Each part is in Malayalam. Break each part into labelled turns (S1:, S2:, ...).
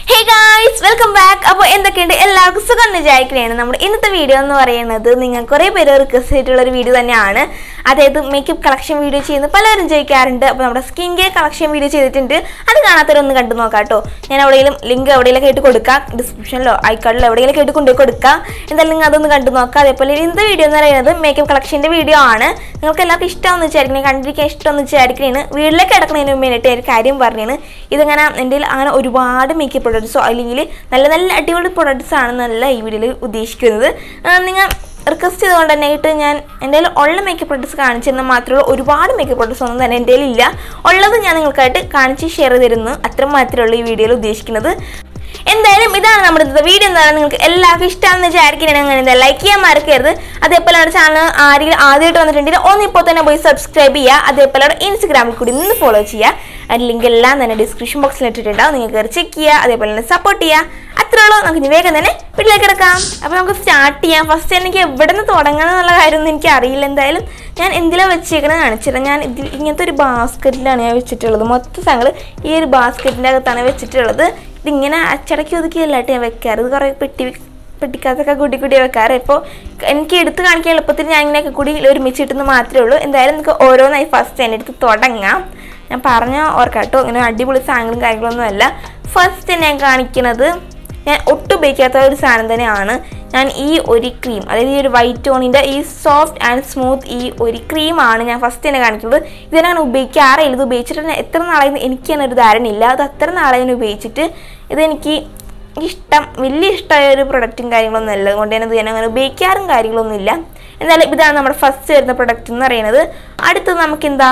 S1: ഹേ ഗായ്സ് വെൽക്കം ബാക്ക് അപ്പോൾ എന്തൊക്കെയുണ്ട് എല്ലാവർക്കും സുഖം എന്ന് വിചാരിക്കുകയാണ് നമ്മുടെ ഇന്നത്തെ വീഡിയോ എന്ന് പറയുന്നത് നിങ്ങൾ കുറേ പേര് റിക്വസ്റ്റ് ചെയ്തിട്ടുള്ള ഒരു വീഡിയോ തന്നെയാണ് അതായത് മേക്കപ്പ് കളക്ഷൻ വീഡിയോ ചെയ്യുന്ന പലരും ചോദിക്കാറുണ്ട് അപ്പോൾ നമ്മുടെ സ്കിൻ കെയർ കളക്ഷൻ വീഡിയോ ചെയ്തിട്ടുണ്ട് അത് കാണാത്തവരൊന്ന് കണ്ടു നോക്കാം കേട്ടോ ഞാൻ എവിടെയെങ്കിലും ലിങ്ക് എവിടെയെങ്കിലും ആയിട്ട് കൊടുക്കാം ഡിസ്ക്രിപ്ഷനിലോ ഐക്കാർഡിലോ എവിടെയെങ്കിലും ആയിട്ട് കൊണ്ടുപോയി കൊടുക്കാം എന്തായാലും നിങ്ങൾ അതൊന്ന് കണ്ടു നോക്കാം അതേപോലെ ഇന്നത്തെ വീഡിയോ എന്ന് പറയുന്നത് മേക്കപ്പ് കളക്ഷൻ്റെ വീഡിയോ ആണ് നിങ്ങൾക്ക് എല്ലാവർക്കും ഇഷ്ടമെന്ന് വിചാരിക്കണേ കണ്ടിരിക്കാൻ ഇഷ്ടമെന്ന് വിചാരിക്കണേന് വീട്ടിലേക്ക് കിടക്കുന്നതിന് മുമ്പായിട്ട് ഒരു കാര്യം പറഞ്ഞാണ് ഇതിങ്ങനെ എൻ്റെ കയ്യിൽ അങ്ങനെ ഒരുപാട് മേക്കപ്പ് പ്രൊഡക്ട്സോ അല്ലെങ്കിൽ നല്ല നല്ല അടിപൊളി പ്രൊഡക്ട്സ് ആണെന്നല്ല ഈ വീഡിയോയിൽ ഉദ്ദേശിക്കുന്നത് ആ, നിങ്ങൾ റിക്വസ്റ്റ് ചെയ്തുകൊണ്ട് തന്നെ ആയിട്ട് ഞാൻ എൻ്റെ കയ്യിൽ ഉള്ള മേക്കപ്പ് പ്രൊഡക്ട്സ് കാണിച്ചിരുന്ന മാത്രമേ ഒരുപാട് മേക്കപ്പ് പ്രൊഡക്ട്സ് ഒന്നും തന്നെ എൻ്റെ കയ്യിൽ ഇല്ല ഉള്ളത് ഞാൻ നിങ്ങൾക്കായിട്ട് കാണിച്ച് ഷെയർ തരുന്നു അത്ര മാത്രമേ ഉള്ളൂ ഈ വീഡിയോയിൽ ഉദ്ദേശിക്കുന്നത് എന്തായാലും ഇതാണ് നമ്മുടെ ഇന്നത്തെ വീഡിയോ എന്താണ് നിങ്ങൾക്ക് എല്ലാവർക്കും ഇഷ്ടമാണെന്ന് വിചാരിക്കുകയാണ് അങ്ങനെ എന്താ ലൈക്ക് ചെയ്യാൻ മറക്കരുത് അതേപോലെ നമ്മുടെ ചാനൽ ആരെങ്കിലും ആദ്യമായിട്ട് വന്നിട്ടുണ്ടെങ്കിൽ ഒന്ന് ഇപ്പോൾ തന്നെ പോയി സബ്സ്ക്രൈബ് ചെയ്യുക അതേപോലെ അവിടെ ഇൻസ്റ്റഗ്രാമിൽ കൂടി നിന്ന് ഫോളോ ചെയ്യുക അതിൻ്റെ ലിങ്ക് എല്ലാം തന്നെ ഡിസ്ക്രിപ്ഷൻ ബോക്സിൽ ഇട്ടിട്ടുണ്ടാവും നിങ്ങൾക്ക് കയറി ചെക്ക് ചെയ്യുക അതേപോലെ തന്നെ സപ്പോർട്ട് ചെയ്യുക അത്രേ ഉള്ളൂ നമുക്ക് ഇനി വേഗം തന്നെ വീട്ടിലേക്ക് എടുക്കാം അപ്പോൾ നമുക്ക് സ്റ്റാർട്ട് ചെയ്യാം ഫസ്റ്റ് എനിക്ക് എവിടെ നിന്ന് തുടങ്ങണം എന്നുള്ള കാര്യമൊന്നും എനിക്ക് അറിയില്ല എന്തായാലും ഞാൻ എന്തിലാണ് വെച്ചേക്കണത് കാണിച്ചില്ല ഞാൻ ഇതിൽ ഇങ്ങനത്തെ ഒരു ബാസ്ക്കറ്റിലാണ് ഞാൻ വെച്ചിട്ടുള്ളത് മൊത്തം സാധനങ്ങൾ ഈ ഒരു ബാസ്ക്കറ്റിൻ്റെ അകത്താണ് വെച്ചിട്ടുള്ളത് ഇതിങ്ങനെ അച്ചടക്കി ഒതുക്കിയല്ലാട്ട് ഞാൻ വെക്കാറ് ഇത് കുറേ പെട്ടി പെട്ടിക്കകത്തൊക്കെ കൂട്ടി കൂട്ടി വെക്കാറ് ഇപ്പോൾ എനിക്ക് എടുത്ത് കാണിക്കാൻ എളുപ്പത്തിൽ ഞാൻ ഇങ്ങനെയൊക്കെ കൂടി ഒരുമിച്ചിട്ടെന്ന് മാത്രമേ ഉള്ളൂ എന്തായാലും നമുക്ക് ഓരോന്നായി ഫസ്റ്റ് തന്നെ എടുത്ത് തുടങ്ങാം ഞാൻ പറഞ്ഞ ഓർക്കാട്ടോ ഇങ്ങനെ അടിപൊളി സാധനങ്ങളും കാര്യങ്ങളൊന്നും അല്ല ഫസ്റ്റ് ഞാൻ കാണിക്കുന്നത് ഞാൻ ഒട്ടും ഉപയോഗിക്കാത്ത ഒരു സാധനം തന്നെയാണ് ഞാൻ ഈ ഒരു ക്രീം അതായത് ഈ ഒരു വൈറ്റ് ടോണിൻ്റെ ഈ സോഫ്റ്റ് ആൻഡ് സ്മൂത്ത് ഈ ഒരു ക്രീമാണ് ഞാൻ ഫസ്റ്റ് തന്നെ കാണിക്കുന്നത് ഇത് ഞാൻ ഉപയോഗിക്കാറില്ല ഇത് ഉപയോഗിച്ചിട്ട് തന്നെ എത്ര നാളായി എനിക്ക് തന്നെ ഒരു ധാരണയില്ല അത് അത്ര നാളെ ഞാൻ ഉപയോഗിച്ചിട്ട് ഇതെനിക്ക് ഇഷ്ടം വലിയ ഇഷ്ടമായ ഒരു പ്രൊഡക്റ്റും കാര്യങ്ങളൊന്നും അല്ല അതുകൊണ്ട് തന്നെ ഇത് ഞാൻ അങ്ങനെ ഉപയോഗിക്കാറും കാര്യങ്ങളൊന്നും ഇല്ല എന്നാലും ഇതാണ് നമ്മുടെ ഫസ്റ്റ് വരുന്ന പ്രൊഡക്റ്റ് എന്ന് പറയുന്നത് അടുത്തത് നമുക്ക് എന്താ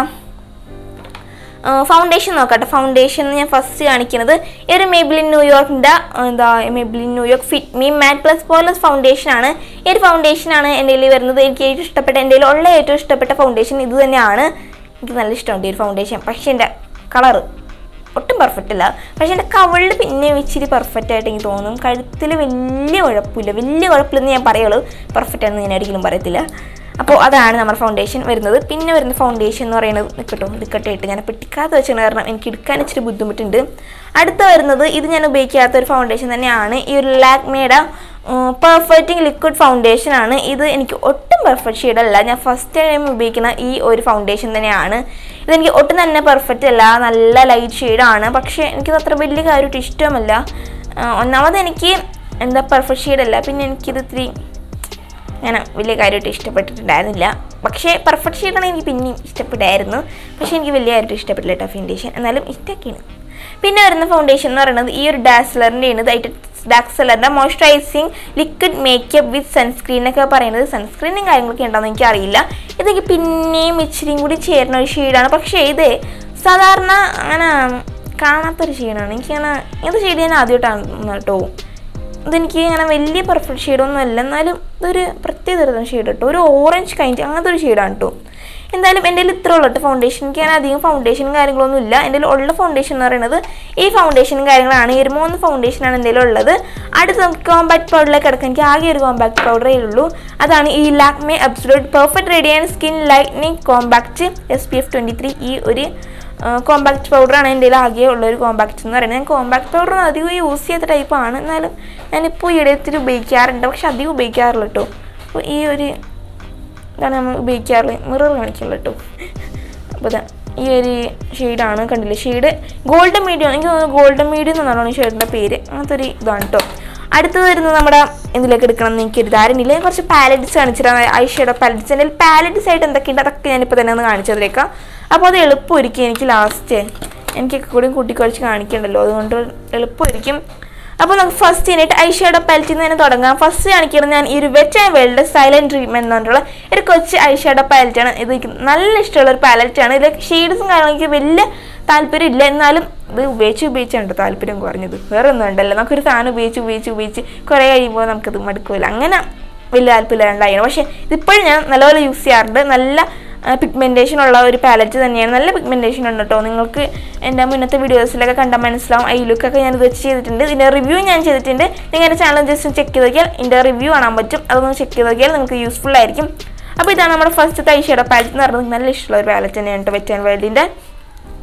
S1: ഫൗണ്ടേഷൻ നോക്കട്ടെ ഫൗണ്ടേഷൻ ഞാൻ ഫസ്റ്റ് കാണിക്കുന്നത് ഈ ഒരു മെബിലിൻ ന്യൂയോർക്കിൻ്റെ എന്താ Maybelline New York fit me matte plus poreless foundation ആണ് ഈ ഒരു ഫൗണ്ടേഷൻ ആണ് എൻ്റെ കയ്യിൽ വരുന്നത് എനിക്ക് ഏറ്റവും ഇഷ്ടപ്പെട്ട എൻ്റെ കയ്യിൽ ഉള്ള ഏറ്റവും ഇഷ്ടപ്പെട്ട ഫൗണ്ടേഷൻ ഇത് തന്നെയാണ് എനിക്ക് നല്ല ഇഷ്ടമുണ്ട് ഈ ഒരു ഫൗണ്ടേഷൻ പക്ഷേ എൻ്റെ കളറ് ഒട്ടും പെർഫെക്റ്റ് അല്ല പക്ഷേ എൻ്റെ കവളിൽ പിന്നെ ഇച്ചിരി പെർഫെക്റ്റ് ആയിട്ട് എനിക്ക് തോന്നും കഴുത്തിൽ വലിയ കുഴപ്പമില്ല വലിയ കുഴപ്പമില്ലെന്ന് ഞാൻ പറയുള്ളൂ പെർഫെക്റ്റ് ആണെന്ന് ഞാൻ ഒരിക്കലും പറയത്തില്ല അപ്പോൾ അതാണ് നമ്മുടെ ഫൗണ്ടേഷൻ വരുന്നത് പിന്നെ വരുന്ന ഫൗണ്ടേഷൻ എന്ന് പറയുന്നത് നിൽക്കട്ടോ നിൽക്കട്ടെ ഇട്ട് ഞാൻ പെട്ടിക്കാത്ത വെച്ചാൽ കാരണം എനിക്ക് എടുക്കാൻ ഇച്ചിരി ബുദ്ധിമുട്ടുണ്ട് അടുത്ത വരുന്നത് ഇത് ഞാൻ ഉപയോഗിക്കാത്ത ഒരു ഫൗണ്ടേഷൻ തന്നെയാണ് ഈ ഒരു ലാക്മേയുടെ പെർഫെക്റ്റിംഗ് ലിക്വിഡ് ഫൗണ്ടേഷൻ ആണ് ഇത് എനിക്ക് ഒട്ടും പെർഫെക്റ്റ് ഷെയ്ഡല്ല ഞാൻ ഫസ്റ്റ് ടൈം ഉപയോഗിക്കുന്ന ഈ ഒരു ഫൗണ്ടേഷൻ തന്നെയാണ് ഇതെനിക്ക് ഒട്ടും തന്നെ പെർഫെക്റ്റ് അല്ല നല്ല ലൈറ്റ് ഷെയ്ഡാണ് പക്ഷേ എനിക്കിത് അത്ര വലിയ കാര്യമായിട്ട് ഇഷ്ടമല്ല ആ, ഒന്നാമത് എനിക്ക് എന്താ പെർഫെക്റ്റ് ഷെയ്ഡല്ല പിന്നെ എനിക്കിത് ഇത്തിരി അങ്ങനെ വലിയ കാര്യമായിട്ട് ഇഷ്ടപ്പെട്ടിട്ടുണ്ടായിരുന്നില്ല പക്ഷേ പെർഫെക്റ്റ് ഷെയ്ഡാണ് എനിക്ക് പിന്നെയും ഇഷ്ടപ്പെട്ടായിരുന്നു പക്ഷേ എനിക്ക് വലിയ കാര്യമായിട്ട് ഇഷ്ടപ്പെട്ടില്ല കേട്ടോ ഫൗണ്ടേഷൻ എന്നാലും ഇഷ്ടമൊക്കെയാണ് പിന്നെ വരുന്ന ഫൗണ്ടേഷൻ എന്ന് പറയുന്നത് ഈ ഒരു ഡാസ്ലറിൻ്റെ ആണ് ഇതായിട്ട് ഡാക്സലറിൻ്റെ moisturising liquid makeup with sunscreen എന്നൊക്കെ പറയുന്നത് സൺസ്ക്രീനും കാര്യങ്ങളൊക്കെ ഉണ്ടോയെന്ന് എനിക്കറിയില്ല ഇതൊക്കെ പിന്നെയും ഇച്ചിരിയും കൂടി ചേരുന്ന ഒരു ഷെയ്ഡാണ് പക്ഷേ ഇത് സാധാരണ അങ്ങനെ കാണാത്തൊരു ഷെയ്ഡാണ് എനിക്കങ്ങനെ ഇങ്ങനത്തെ ഷെയ്ഡ് ഞാൻ ആദ്യമായിട്ടാണ് കേട്ടോ ഇതെനിക്ക് ഇങ്ങനെ വലിയ പെർഫെക്റ്റ് ഷെയ്ഡൊന്നും അല്ല എന്നാലും ഇതൊരു പ്രത്യേക തരം ഷെയ്ഡ് കേട്ടോ ഒരു ഓറഞ്ച് കൈൻഡ് അങ്ങനത്തെ ഒരു ഷെയ്ഡാണ് കേട്ടോ എന്തായാലും എൻ്റെ കയ്യിൽ ഇത്ര ഉള്ളൂ കേട്ടോ ഫൗണ്ടേഷൻ എനിക്ക് ഞാൻ അധികം ഫൗണ്ടേഷനും കാര്യങ്ങളൊന്നും ഇല്ല എൻ്റെ കയ്യിൽ ഉള്ള ഫൗണ്ടേഷൻ എന്ന് പറയുന്നത് ഈ ഫൗണ്ടേഷനും കാര്യങ്ങളാണ് ഈ ഒരു മൂന്ന് ഫൗണ്ടേഷനാണ് എൻ്റെ കയ്യിൽ ഉള്ളത് അടുത്ത് നമുക്ക് കോമ്പാക്ട് പൗഡറിലേക്ക് കിടക്കാൻ എനിക്ക് ആകെ ഒരു കോമ്പാക്ട് പൗഡറേ ഉള്ളൂ അതാണ് ഈ Lakme absolute perfect ready and skin lightening compact S P F twenty three ഈ ഒരു കോമ്പാക്ട് പൗഡറാണ് എൻ്റെ കയ്യിൽ ആകെ ഉള്ള ഒരു കോമ്പാക്ട് എന്ന് പറയുന്നത് ഞാൻ കോമ്പാക്ട് പൗഡർ അധികം യൂസ് ചെയ്യാത്ത ടൈപ്പാണ് എന്നാലും ഞാനിപ്പോൾ ഈ ഇടത്തിൽ ഉപയോഗിക്കാറുണ്ട് പക്ഷെ അധികം ഉപയോഗിക്കാറില്ല കേട്ടോ അപ്പോൾ ഈ ഒരു ഇതാണ് നമ്മൾ ഉപയോഗിക്കാറുള്ളത് മിറർ കാണിക്കുള്ളൂ കേട്ടോ അപ്പോൾ ഇതാ ഈ ഒരു ഷെയ്ഡാണ് കണ്ടില്ലേ ഷെയ്ഡ് ഗോൾഡൻ മീഡിയം എനിക്ക് തോന്നുന്നു ഗോൾഡൻ മീഡിയം എന്നാണ് ഈ ഷെയ്ഡിൻ്റെ പേര് അങ്ങനത്തെ ഒരു ഇതാണ് കേട്ടോ അടുത്ത് വരുന്നത് നമ്മുടെ എന്തിലേക്ക് എടുക്കണം എന്ന് എനിക്കൊരു ധാരണയില്ല ഞാൻ കുറച്ച് പാലറ്റ്സ് കാണിച്ചിട്ടാണ് ഐ ഷെയ്ഡോ പാലറ്റ്സ് എൻ്റെ പാലറ്റ്സ് ആയിട്ട് എന്തൊക്കെയുണ്ട് അതൊക്കെ ഞാനിപ്പോൾ തന്നെ ഒന്ന് കാണിച്ചു തന്നേക്കാം അപ്പോൾ അത് എളുപ്പമായിരിക്കും എനിക്ക് ലാസ്റ്റ് എനിക്കൊക്കെ കൂടി കൂട്ടിക്കുറച്ച് കാണിക്കണ്ടല്ലോ അതുകൊണ്ട് എളുപ്പമായിരിക്കും അപ്പോൾ നമുക്ക് ഫസ്റ്റ് കഴിഞ്ഞിട്ട് ഐ ഷെയ്ഡോ പാലറ്റിൽ നിന്ന് തന്നെ തുടങ്ങാം ഫസ്റ്റ് കാണിക്കുന്നത് ഞാൻ ഈ ഒരു wet and wild silent treatment എന്ന് പറഞ്ഞിട്ടുള്ള ഒരു കൊച്ചു ഐ ഷെയ്ഡോ പാലറ്റാണ് ഇത് എനിക്ക് നല്ല ഇഷ്ടമുള്ള ഒരു പാലറ്റാണ് ഇതിൽ ഷെയ്ഡ്സും കാര്യങ്ങളും എനിക്ക് വലിയ താല്പര്യം ഇല്ല എന്നാലും ഇത് ഉപയോഗിച്ച് ഉപയോഗിച്ചാണ് താല്പര്യം കുറഞ്ഞത് വേറെ ഒന്നും ഉണ്ടല്ലോ നമുക്കൊരു സാധനം ഉപയോഗിച്ച് ഉപയോഗിച്ച് ഉപയോഗിച്ച് കുറേ കഴിയുമ്പോൾ നമുക്കത് മടുക്കില്ല അങ്ങനെ വലിയ താല്പര്യം ഉണ്ടായിരുന്നു പക്ഷേ ഇതിപ്പോഴും ഞാൻ നല്ലപോലെ യൂസ് ചെയ്യാറുണ്ട് നല്ല പിഗ്മെൻറ്റേഷൻ ഉള്ള ഒരു പാലറ്റ് തന്നെയാണ് നല്ല പിഗ്മെൻറ്റേഷൻ ഉണ്ട് കേട്ടോ നിങ്ങൾക്ക് എൻ്റെ മുന്നത്തെ വീഡിയോസിലൊക്കെ കണ്ടാൽ മനസ്സിലാവും ഐ ലുക്കൊക്കെ ഞാൻ ഇത് വെച്ച് ചെയ്തിട്ടുണ്ട് ഇതിൻ്റെ റിവ്യൂ ഞാൻ ചെയ്തിട്ടുണ്ട് നിങ്ങളുടെ ചാനൽ ജസ്റ്റ് ചെക്ക് ചെയ്ത് നോക്കിയാൽ ഇതിൻ്റെ റിവ്യൂ കാണാൻ പറ്റും അതൊന്ന് ചെക്ക് ചെയ്ത് നോക്കിയാൽ നിങ്ങൾക്ക് യൂസ്ഫുൾ ആയിരിക്കും അപ്പോൾ ഇതാണ് നമ്മുടെ ഫസ്റ്റ് ഐ ഷെയ്ഡോ പാലറ്റ് എന്ന് പറയുന്നത് നല്ല ഇഷ്ടമുള്ള ഒരു പാലറ്റ് തന്നെയാണ് കേട്ടോ വെറ്റ് ആൻഡ് വൈൽഡിൻ്റെ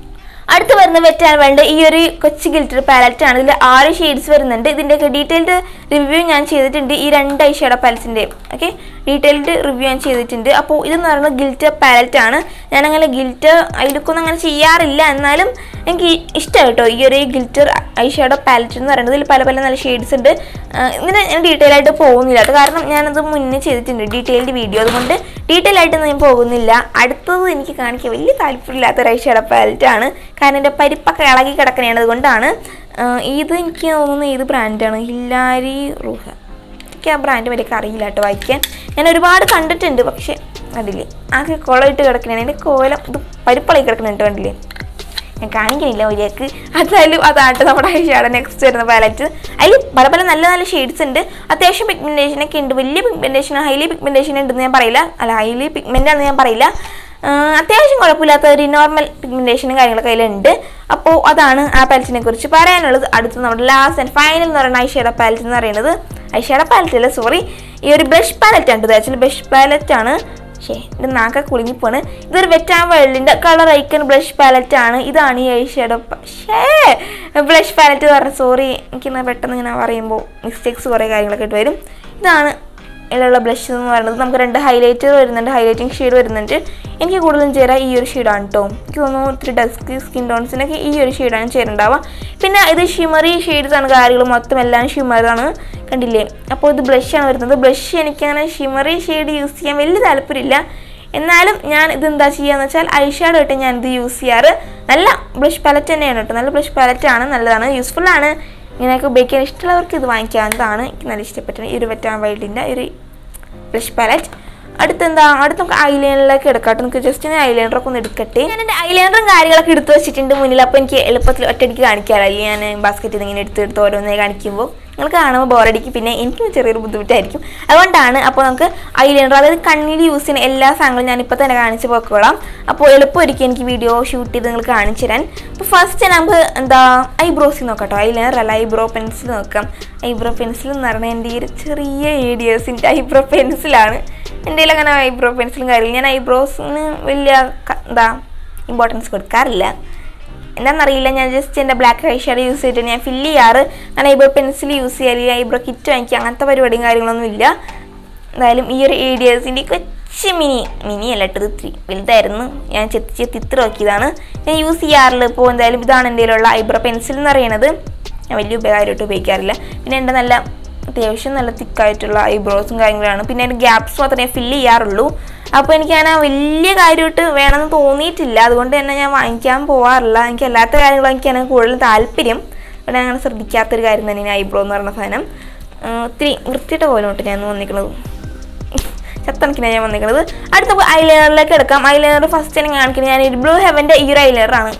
S1: അടുത്ത് വരുന്ന വെറ്റാൻ വേണ്ട ഈ ഒരു കൊച്ചു ഗിൽറ്റർ പാലറ്റ് ആണ് ഇതിൽ ആറ് ഷെയ്ഡ്സ് വരുന്നുണ്ട് ഇതിൻ്റെയൊക്കെ ഡീറ്റെയിൽഡ് റിവ്യൂ ഞാൻ ചെയ്തിട്ടുണ്ട് ഈ രണ്ട് ഐ ഷേഡ പാലറ്റിൻ്റെ ഓക്കെ ഡീറ്റെയിൽഡ് റിവ്യൂ ഞാൻ ചെയ്തിട്ടുണ്ട് അപ്പോൾ ഇതെന്ന് പറയുന്നത് ഗിൽറ്റർ പാലറ്റ് ആണ് ഞാനങ്ങനെ ഗിൽറ്റർ അതിലൊക്കൊന്നും അങ്ങനെ ചെയ്യാറില്ല എന്നാലും എനിക്ക് ഇഷ്ടം കേട്ടോ ഈ ഒരു ഗിൽറ്റർ ഐ ഷേഡോ പാലറ്റ് എന്ന് പറയുന്നത് ഇതിൽ പല പല നല്ല ഷെയ്ഡ്സ് ഉണ്ട് ആ, ഇതിന് ഞാൻ ഡീറ്റെയിൽ ആയിട്ട് പോകുന്നില്ല അത് കാരണം ഞാനത് മുന്നേ ചെയ്തിട്ടുണ്ട് ഡീറ്റെയിൽഡ് വീഡിയോ അതുകൊണ്ട് ഡീറ്റെയിൽ ആയിട്ട് ഞാൻ പോകുന്നില്ല അടുത്തത് എനിക്ക് കാണിക്കാൻ വലിയ താല്പര്യമില്ലാത്ത ഒരു ഐ ഷേഡോ പാലറ്റ് ആണ് കാരണം എൻ്റെ പരിപ്പൊക്കെ ഇളകി കിടക്കണതാണ് അതുകൊണ്ടാണ് ആ, ഇത് എനിക്ക് തോന്നുന്നു ഏത് ബ്രാൻഡാണ് ഹില്ലാരി റൂഹ എനിക്ക് ആ ബ്രാൻഡ് വരെയൊക്കെ അറിയില്ല കേട്ടോ വായിക്കാൻ ഞാൻ ഒരുപാട് കണ്ടിട്ടുണ്ട് പക്ഷെ കണ്ടില്ലേ ആകെ കുളമിട്ട് കിടക്കണേ എൻ്റെ കോലം ഇത് പരിപ്പളി കിടക്കുന്നുണ്ട് കണ്ടില്ലേ ഞാൻ കാണിക്കണില്ല ഒരിയാക്ക് അതായാലും അതാട്ട് നമ്മുടെ ഷേഡ് നെക്സ്റ്റ് വരുന്ന പാലറ്റ് അതിൽ പല പല നല്ല നല്ല ഷെയ്ഡ്സ് ഉണ്ട് അത്യാവശ്യം പിഗ്മെൻറ്റേഷൻ ഒക്കെ ഉണ്ട് വലിയ പിഗ്മെൻറ്റേഷൻ ഹൈലി പിഗ്മെൻറ്റേഷൻ ഉണ്ടെന്ന് ഞാൻ പറയില്ല അല്ല ഹൈലി പിഗ്മെൻ്റ് ആണെന്ന് ഞാൻ പറയില്ല ആ, അത്യാവശ്യം കുഴപ്പമില്ലാത്ത ഒരു നോർമൽ പിഗ്മെൻറ്റേഷനും കാര്യങ്ങളൊക്കെ അതിലുണ്ട് അപ്പോൾ അതാണ് ആ പാലറ്റിനെ കുറിച്ച് പറയാനുള്ളത് അടുത്ത് നമ്മുടെ ലാസ്റ്റ് ആൻഡ് ഫൈനൽ എന്ന് പറയുന്ന ഐഷേഡ പാലറ്റ് എന്ന് പറയുന്നത് ഐഷേഡ പാലറ്റ് അല്ല സോറി ഈ ഒരു ബ്രഷ് പാലറ്റ് ആണ് ഇത് ആക്ച്വലി ബ്രഷ് പാലറ്റ് ആണ് ഷേ എൻ്റെ നാക്ക കുളിങ്ങിപ്പോണ് ഇതൊരു വെറ്റാൻ വേൾഡിൻ്റെ കളർ ഐക്കൺ ബ്രഷ് പാലറ്റ് ആണ് ഇതാണ് ഈ ഐഷേഡോ ഷേ ബ്രഷ് പാലറ്റ് എന്ന് പറഞ്ഞ സോറി എനിക്കിങ്ങനെ പെട്ടെന്ന് ഇങ്ങനെ പറയുമ്പോൾ മിസ്റ്റേക്സ് കുറേ കാര്യങ്ങളൊക്കെ ഇട്ട് വരും ഇതാണ് ഇതിലുള്ള ബ്ലഷ് എന്ന് പറയുന്നത് നമുക്ക് രണ്ട് ഹൈലൈറ്റർ വരുന്നുണ്ട് ഹൈലൈറ്റിംഗ് ഷെയ്ഡ് വരുന്നുണ്ട് എനിക്ക് കൂടുതലും ചേരാൻ ഈ ഒരു ഷെയ്ഡാണ് കേട്ടോ എനിക്ക് തോന്നുന്നു ഒത്തിരി ഡസ്ക് സ്കിൻ ടോൺസിനൊക്കെ ഈ ഒരു ഷെയ്ഡാണ് ചേരുണ്ടാവുക പിന്നെ ഇത് ഷിമറി ഷെയ്ഡ്സ് ആണ് കാര്യങ്ങൾ മൊത്തം എല്ലാം ഷിമറാണ് കണ്ടില്ലേ അപ്പോൾ ഇത് ബ്ലഷാണ് വരുന്നത് ബ്ലഷ് എനിക്കങ്ങനെ ഷിമറി ഷെയ്ഡ് യൂസ് ചെയ്യാൻ വലിയ താല്പര്യമില്ല എന്നാലും ഞാൻ ഇത് എന്താ ചെയ്യാന്ന് വെച്ചാൽ ഐഷാഡോ ഇട്ട് ഞാൻ ഇത് യൂസ് ചെയ്യാറ് നല്ല ബ്ലഷ് പാലറ്റ് തന്നെയാണ് കേട്ടോ നല്ല ബ്ലഷ് പാലറ്റ് ആണ് നല്ലതാണ് യൂസ്ഫുൾ ആണ് ഇങ്ങനെയൊക്കെ ഉപയോഗിക്കാൻ ഇഷ്ടമുള്ളവർക്ക് ഇത് വാങ്ങിക്കാവുന്നതാണ് എനിക്ക് നല്ല ഇഷ്ടപ്പെട്ട ഈ ഒരു വെറ്റാൻ വൈൽഡിൻ്റെ ഒരു ബ്ലഷ് പാലറ്റ് അടുത്തെന്താ അടുത്ത് നമുക്ക് ഐലൈനറിലേക്ക് എടുക്കാട്ടെ നമുക്ക് ജസ്റ്റ് ഞാൻ ഐലൈനറൊക്കെ ഒന്ന് എടുക്കട്ടെ ഞാൻ എൻ്റെ ഐലൈനറും കാര്യങ്ങളൊക്കെ എടുത്ത് വെച്ചിട്ടുണ്ട് മുന്നിൽ അപ്പോൾ എനിക്ക് എളുപ്പത്തിൽ ഒറ്റയടിക്ക് കാണിക്കാറില്ല ഞാൻ ബാസ്ക്കറ്റിൽ ഇങ്ങനെ എടുത്ത് എടുത്ത് ഓരോന്നേ കാണിക്കുമ്പോൾ നിങ്ങൾക്ക് കാണുമ്പോൾ ബോറടിക്കും പിന്നെ എനിക്കും ചെറിയൊരു ബുദ്ധിമുട്ടായിരിക്കും അതുകൊണ്ടാണ് അപ്പോൾ നമുക്ക് ഐലൈനർ അതായത് കണ്ണിൽ യൂസ് ചെയ്യുന്ന എല്ലാ സാധനങ്ങളും ഞാൻ ഇപ്പോൾ തന്നെ കാണിച്ച് പോക്കോളാം അപ്പോൾ എളുപ്പമായിരിക്കും എനിക്ക് വീഡിയോ ഷൂട്ട് ചെയ്ത് നിങ്ങൾ കാണിച്ചു തരാൻ അപ്പോൾ ഫസ്റ്റ് നമുക്ക് എന്താ ഐബ്രോസിൽ നോക്കാം കേട്ടോ ഐലൈനർ അല്ല ഐബ്രോ പെൻസിൽ നോക്കാം ഐബ്രോ പെൻസിൽ എന്ന് പറഞ്ഞാൽ എൻ്റെ ഈ ഒരു ചെറിയ ഏരിയസിൻ്റെ ഐബ്രോ പെൻസിലാണ് എൻ്റെ കയ്യിൽ അങ്ങനെ ഐബ്രോ പെൻസിലും കാര്യമില്ല ഞാൻ ഐബ്രോസിന് വലിയ ക- എന്താ ഇമ്പോർട്ടൻസ് കൊടുക്കാറില്ല എന്താണെന്നറിയില്ല ഞാൻ ജസ്റ്റ് എൻ്റെ ബ്ലാക്ക് ഐ ഷാഡ് യൂസ് ചെയ്തിട്ട് ഞാൻ ഫില്ല് ചെയ്യാറ് ഞാൻ ഐബ്രോ പെൻസിൽ യൂസ് ചെയ്യാറില്ല ഐബ്രോ കിറ്റ് വാങ്ങിക്കുക അങ്ങനത്തെ പരിപാടിയും കാര്യങ്ങളൊന്നും ഇല്ല എന്തായാലും ഈ ഒരു ഏരിയസിൻ്റെ കൊച്ചു മിനി മിനി അല്ല കേട്ടോ ഇത് ഇത്തിരി വലുതായിരുന്നു ഞാൻ ചെത്തി ചെത്തി ഇത്ര നോക്കിയതാണ് ഞാൻ യൂസ് ചെയ്യാറില്ല ഇപ്പോൾ എന്തായാലും ഇതാണ് എൻ്റെ കയ്യിലുള്ള ഐബ്രോ പെൻസിൽ എന്ന് പറയുന്നത് ഞാൻ വലിയ ഉപകാരമായിട്ട് ഉപയോഗിക്കാറില്ല പിന്നെ എൻ്റെ നല്ല അത്യാവശ്യം നല്ല തിക്കായിട്ടുള്ള ഐബ്രോസും കാര്യങ്ങളാണ് പിന്നെ അതിൻ്റെ ഗ്യാപ്സ് മാത്രമേ ഫില്ല് ചെയ്യാറുള്ളൂ അപ്പോൾ എനിക്ക് അങ്ങനെ വലിയ കാര്യമായിട്ട് വേണമെന്ന് തോന്നിയിട്ടില്ല അതുകൊണ്ട് തന്നെ ഞാൻ വാങ്ങിക്കാൻ പോകാറില്ല എനിക്ക് അല്ലാത്ത കാര്യങ്ങളും എനിക്കാണ് കൂടുതൽ താല്പര്യം അതുകൊണ്ട് ഞാൻ അങ്ങനെ ശ്രദ്ധിക്കാത്തൊരു കാര്യം തന്നെയാണ് ഐബ്രോ എന്ന് പറയുന്ന സാധനം ആ, ഒത്തിരി വൃത്തിയിട്ട പോലെ തൊട്ട് ഞാൻ വന്നിരിക്കുന്നത് ചത്തണക്കിനാണ് ഞാൻ വന്നിരിക്കുന്നത് അടുത്ത നമുക്ക് ഐലൈനറിലേക്ക് എടുക്കാം ഐലൈനർ ഫസ്റ്റ് ഞാൻ കാണിക്കുന്നത് ഞാൻ ബ്ലൂ ഹെവൻ്റെ ഈ ഒരു ഐലൈനറാണ്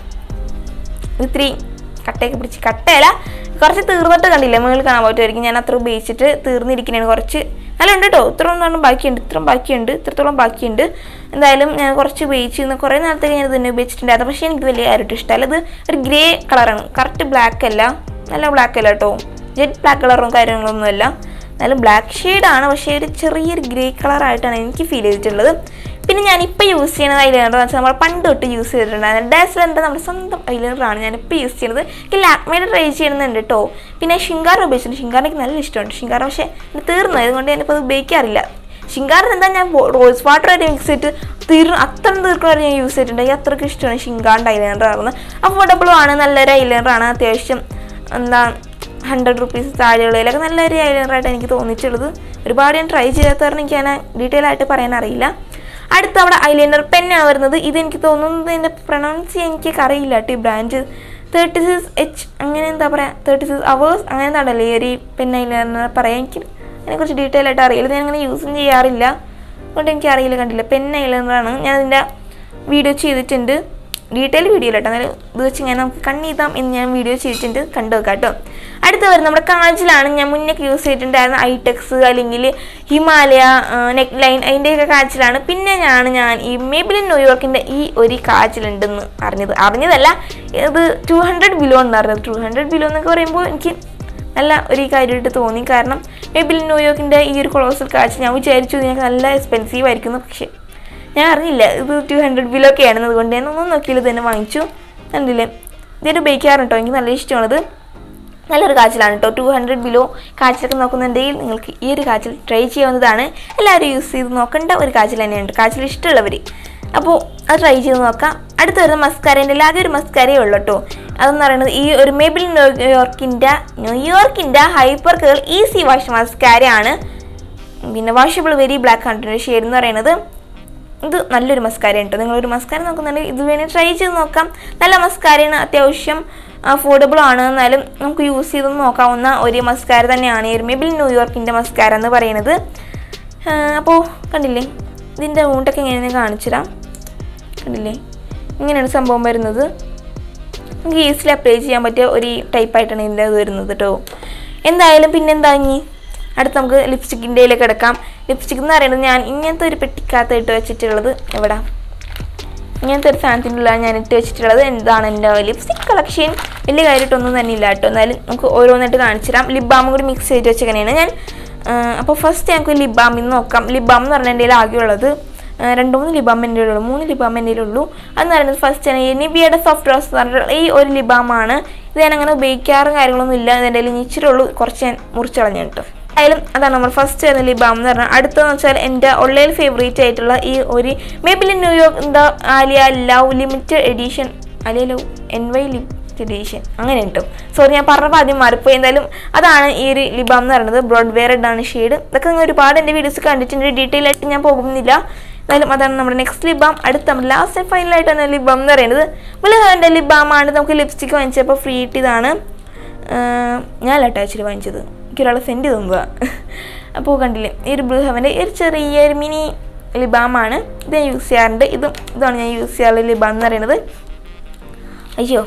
S1: ഇത്തിരി കട്ടയൊക്കെ പിടിച്ച് കട്ടയല്ല കുറച്ച് തീർന്നിട്ട് കണ്ടില്ല മുകളിൽ കാണാൻ പറ്റുമായിരിക്കും ഞാൻ അത്ര ഉപയോഗിച്ചിട്ട് തീർന്നിരിക്കുന്നതാണ് കുറച്ച് നല്ല ഉണ്ട് കേട്ടോ ഇത്ര ഒന്നും ബാക്കിയുണ്ട് ഇത്രയും ബാക്കിയുണ്ട് ഇത്രത്തോളം ബാക്കിയുണ്ട് എന്തായാലും ഞാൻ കുറച്ച് ഉപയോഗിച്ച് ഇന്ന് കുറേ നാളത്തേക്ക് ഞാൻ ഇത് തന്നെ ഉപയോഗിച്ചിട്ടുണ്ടായിരുന്നു പക്ഷേ എനിക്ക് വലിയ കാര്യമായിട്ട് ഇഷ്ടമല്ല ഇത് ഒരു ഗ്രേ കളറാണ് കറക്റ്റ് ബ്ലാക്ക് അല്ല നല്ല ബ്ലാക്ക് അല്ല കേട്ടോ ജെറ്റ് ബ്ലാക്ക് കളറും കാര്യങ്ങളൊന്നുമല്ല നല്ല ബ്ലാക്ക് ഷെയ്ഡാണ് പക്ഷേ ഒരു ചെറിയൊരു ഗ്രേ കളറായിട്ടാണ് എനിക്ക് ഫീൽ ചെയ്തിട്ടുള്ളത് പിന്നെ ഞാനിപ്പോൾ യൂസ് ചെയ്യുന്നത് ഐലൈനർ എന്ന് വെച്ചാൽ നമ്മൾ പണ്ട് തൊട്ട് യൂസ് ചെയ്തിട്ടുണ്ടായിരുന്നു ഡാസ്ലറിൻ്റെ നമ്മുടെ സ്വന്തം ഐലൈനറാണ് ഞാനിപ്പോൾ യൂസ് ചെയ്യുന്നത് എനിക്ക് ലാക്മേഡ് ട്രൈ ചെയ്യണമെന്നുണ്ട് കേട്ടോ പിന്നെ ഷിങ്കാർ ഉപയോഗിച്ചിട്ടുണ്ട് ഷിങ്കാർ എനിക്ക് നല്ല ഇഷ്ടമുണ്ട് ഷിങ്കാർ പക്ഷേ ഇത് തീർന്നു അതുകൊണ്ട് ഞാനിപ്പോൾ അത് ഉപയോഗിക്കാറില്ല ഷിങ്കാറിന് എന്താ ഞാൻ റോസ് വാട്ടർ വരെ മിക്സ് ചെയ്തിട്ട് തീർന്നു അത്ര തീർക്കുന്ന വരെ ഞാൻ യൂസ് ചെയ്തിട്ടുണ്ട് എനിക്ക് അത്രയ്ക്ക് ഇഷ്ടമാണ് ഷിങ്കാറിൻ്റെ ഐലൈനർ ആയിരുന്നു അഫോർഡബിളും ആണ് നല്ലൊരു ഐലൈനറാണ് അത്യാവശ്യം എന്താ ഹൺഡ്രഡ് റുപ്പീസ് താഴെയുള്ളതിലൊക്കെ നല്ലൊരു ഐലൈനറായിട്ട് എനിക്ക് തോന്നിയിട്ടുള്ളത് ഒരുപാട് ഞാൻ ട്രൈ ചെയ്യാത്ത കാരണം എനിക്ക് അങ്ങനെ ഡീറ്റെയിൽ ആയിട്ട് പറയാൻ അറിയില്ല അടുത്ത അവിടെ ഐലൈനർ പെന്നാണ് വരുന്നത് ഇത് എനിക്ക് തോന്നുന്നത് എൻ്റെ പ്രൊണൗൺസ് ചെയ്യാൻ എനിക്ക് അറിയില്ല കേട്ടോ ഈ ബ്രാൻഡ് തേർട്ടി സിക്സ് എച്ച് അങ്ങനെ എന്താ പറയുക തേർട്ടി സിക്സ് അവേഴ്സ് അങ്ങനെ എന്താണല്ലേ ഈ ഒരു പെൻ ഐലൈനർ പറയാൻ എനിക്ക് അതിനെക്കുറിച്ച് ഡീറ്റെയിൽ ആയിട്ട് അറിയില്ല ഞാൻ അങ്ങനെ യൂസും ചെയ്യാറില്ല അതുകൊണ്ട് എനിക്ക് അറിയില്ല കണ്ടില്ല പെൻ ഐലൈനറാണ് ഞാൻ അതിൻ്റെ വീഡിയോ ചെയ്തിട്ടുണ്ട് ഡീറ്റെയിൽ വീഡിയോ കേട്ടോ എന്നാലും ഇത് വെച്ച് ഇങ്ങനെ നമുക്ക് കണ്ണെഴുതാം എന്ന് ഞാൻ വീഡിയോ ചെയ്തിട്ടുണ്ട് കണ്ടു വെക്കാം കേട്ടോ അടുത്ത വരുന്നത് നമ്മുടെ കാജിലാണ് ഞാൻ മുന്നേ യൂസ് ചെയ്തിട്ടുണ്ടായിരുന്ന ഐടെക്സ് അല്ലെങ്കിൽ ഹിമാലയ നെക്ക് ലൈൻ അതിൻ്റെയൊക്കെ കാച്ചിലാണ് പിന്നെ ഞാൻ ഞാൻ ഈ മേബിലിൻ ന്യൂയോർക്കിൻ്റെ ഈ ഒരു കാച്ചിലുണ്ടെന്ന് അറിഞ്ഞത് അറിഞ്ഞതല്ല ഇത് ടു ഹൺഡ്രഡ് ബിലോ എന്ന് അറിഞ്ഞത് ടു ഹൺഡ്രഡ് ബിലോ എന്നൊക്കെ പറയുമ്പോൾ എനിക്ക് നല്ല ഒരു കാര്യമായിട്ട് തോന്നി കാരണം മേബിലിൻ ന്യൂയോർക്കിൻ്റെ ഈ ഒരു കൊളോസൽ കാച്ച് ഞാൻ വിചാരിച്ചു ഇതിനൊക്കെ നല്ല എക്സ്പെൻസീവ് ആയിരിക്കുന്നു പക്ഷേ ഞാൻ അറിഞ്ഞില്ല ഇത് ടു ഹൺഡ്രഡ് ബിലൊക്കെ ആണെന്ന് അതുകൊണ്ട് ഞാൻ ഒന്നും നോക്കിയില്ല തന്നെ വാങ്ങിച്ചു കണ്ടില്ലേ ഇതിൻ്റെ ഉപയോഗിക്കാറുണ്ട് കേട്ടോ എനിക്ക് നല്ല ഇഷ്ടമാണത് നല്ലൊരു കാച്ചിലാണ് കേട്ടോ ടു ഹൺഡ്രഡ് ബിലോ കാച്ചിലൊക്കെ നോക്കുന്നുണ്ടെങ്കിൽ നിങ്ങൾക്ക് ഈ ഒരു കാച്ചിൽ ട്രൈ ചെയ്യാവുന്നതാണ് എല്ലാവരും യൂസ് ചെയ്ത് നോക്കേണ്ട ഒരു കാച്ചിൽ തന്നെയാണ് കാച്ചിൽ ഇഷ്ടമുള്ളവർ അപ്പോൾ അത് ട്രൈ ചെയ്ത് നോക്കാം അടുത്ത് വരുന്ന മസ്കാരേൻ്റെ ആകെ ഒരു മസ്കാരയേ ഉള്ളൂ കേട്ടോ അതെന്ന് പറയുന്നത് ഈ ഒരു മേബിൾ ന്യൂയോർക്കിൻ്റെ ന്യൂയോർക്കിൻ്റെ ഹൈപ്പർ കേൾ ഈസി വാഷ് മസ്കാരയാണ് പിന്നെ വാഷബിൾ വെരി ബ്ലാക്ക് കണ്ടിൻ്റെ ഷെയ്ഡ് എന്ന് പറയുന്നത് ഇത് നല്ലൊരു മസ്കാരയാണ് കേട്ടോ നിങ്ങളൊരു മസ്കാര നോക്കുന്നുണ്ടെങ്കിൽ ഇത് വേണേൽ ട്രൈ ചെയ്ത് നോക്കാം നല്ല മസ്കാരയാണ് അത്യാവശ്യം അഫോർഡബിൾ ആണ് എന്നാലും നമുക്ക് യൂസ് ചെയ്ത് നോക്കാവുന്ന ഒരു മസ്കാര തന്നെയാണ് ഈ ഒരു മേബിൾ ന്യൂയോർക്കിൻ്റെ മസ്കാര എന്ന് പറയുന്നത് അപ്പോൾ കണ്ടില്ലേ ഇതിൻ്റെ ഊണ്ടൊക്കെ എങ്ങനെയാണെന്ന് കാണിച്ചുതരാം കണ്ടില്ലേ ഇങ്ങനെയാണ് സംഭവം വരുന്നത് നമുക്ക് ഈസിലി അപ്ലൈ ചെയ്യാൻ പറ്റിയ ഒരു ടൈപ്പായിട്ടാണ് ഇതിൻ്റെ ഇത് വരുന്നത് കേട്ടോ എന്തായാലും പിന്നെന്താ ഇനി അടുത്ത് നമുക്ക് ലിപ്സ്റ്റിക്കിൻ്റെ കിടക്കാം ലിപ്സ്റ്റിക് എന്ന് പറയുന്നത് ഞാൻ ഇങ്ങനത്തെ ഒരു പെട്ടിക്കകത്ത് ഇട്ട് വെച്ചിട്ടുള്ളത് എവിടെ ഇങ്ങനത്തെ ഒരു സാധനത്തിൻ്റെ ഉള്ളിലാണ് ഞാൻ ഇട്ട് വെച്ചിട്ടുള്ളത് എന്താണ് എൻ്റെ ലിപ്സ്റ്റിക് കളക്ഷൻ വലിയ കാര്യമായിട്ടൊന്നും തന്നെ ഇല്ല കേട്ടോ എന്നാലും നമുക്ക് ഓരോന്നായിട്ട് കാണിച്ചു തരാം ലിപ് ബാമും കൂടി മിക്സ് ചെയ്ത് വെച്ചങ്ങനെയാണ് ഞാൻ അപ്പോൾ ഫസ്റ്റ് ഞങ്ങൾക്ക് ലിപ് ബാമിൽ നിന്ന് നോക്കാം ലിപ് ബാം എന്ന് പറഞ്ഞാൽ എൻ്റെ കയ്യിൽ ആകെയുള്ളത് ആ, രണ്ട് മൂന്ന് ലിബാം എൻ്റെ ഉള്ളൂ മൂന്ന് ലിബാം എൻ്റെ ഉള്ളൂ അതെന്ന് പറയുന്നത് ഫസ്റ്റ് ആണ് നിബിയുടെ സോഫ്റ്റ് റോസ് എന്ന് പറഞ്ഞിട്ടുള്ള ഈ ഒരു ലിബാമാണ് ഇത് ഞാൻ അങ്ങനെ ഉപയോഗിക്കാറും കാര്യങ്ങളൊന്നും ഇല്ല ഇതിൻ്റെ കയ്യിൽ ഇച്ചിരി ഉള്ളൂ കുറച്ച് ഞാൻ മുറിച്ച് കളഞ്ഞു കേട്ടോ ആയാലും അതാണ് നമ്മൾ ഫസ്റ്റ് വരുന്ന ലിബാം എന്ന് പറഞ്ഞാൽ അടുത്തതെന്ന് വെച്ചാൽ എൻ്റെ ഓൺലൈൻ ഫേവറേറ്റ് ആയിട്ടുള്ള ഈ ഒരു മേബിലി ന്യൂയോർക്ക് എന്താ Alia love limited edition Alia love N Y limited edition അങ്ങനെ കിട്ടും സോറി ഞാൻ പറഞ്ഞപ്പോൾ ആദ്യം മാറിപ്പോയി എന്തായാലും അതാണ് ഈ ഒരു ലിബാം എന്ന് പറയുന്നത് ബ്രോഡ് വെയർ ആണ് ഷെയ്ഡ് ഇതൊക്കെ നിങ്ങൾ ഒരുപാട് എൻ്റെ വീഡിയോസ് കണ്ടിട്ടുണ്ട് ഡീറ്റെയിൽ ആയിട്ട് ഞാൻ പോകുന്നില്ല എന്തായാലും അതാണ് നമ്മുടെ നെക്സ്റ്റ് ലിബാം അടുത്ത നമ്മുടെ ലാസ്റ്റ് ആൻഡ് ഫൈനൽ ആയിട്ടാണ് ലിബാം എന്ന് പറയുന്നത് ബുലഹറിൻ്റെ ലിബാമാണ് നമുക്ക് ലിപ്സ്റ്റിക്ക് വാങ്ങിച്ചപ്പോൾ ഫ്രീ കിട്ടിയതാണ് ഞാൻ അറ്റാച്ചിൽ വാങ്ങിച്ചത് എനിക്കൊരാൾ സെൻഡ് തന്നതാ അപ്പോൾ കണ്ടില്ലേ ഈ ഒരു ബ്ലൂ ഹെവൻ്റെ ഒരു ചെറിയൊരു മിനി ലിബാമാണ് ഇത് ഞാൻ യൂസ് ചെയ്യാറുണ്ട് ഇതും ഇതാണ് ഞാൻ യൂസ് ചെയ്യാറുള്ള ലിബാം എന്ന് പറയുന്നത് അയ്യോ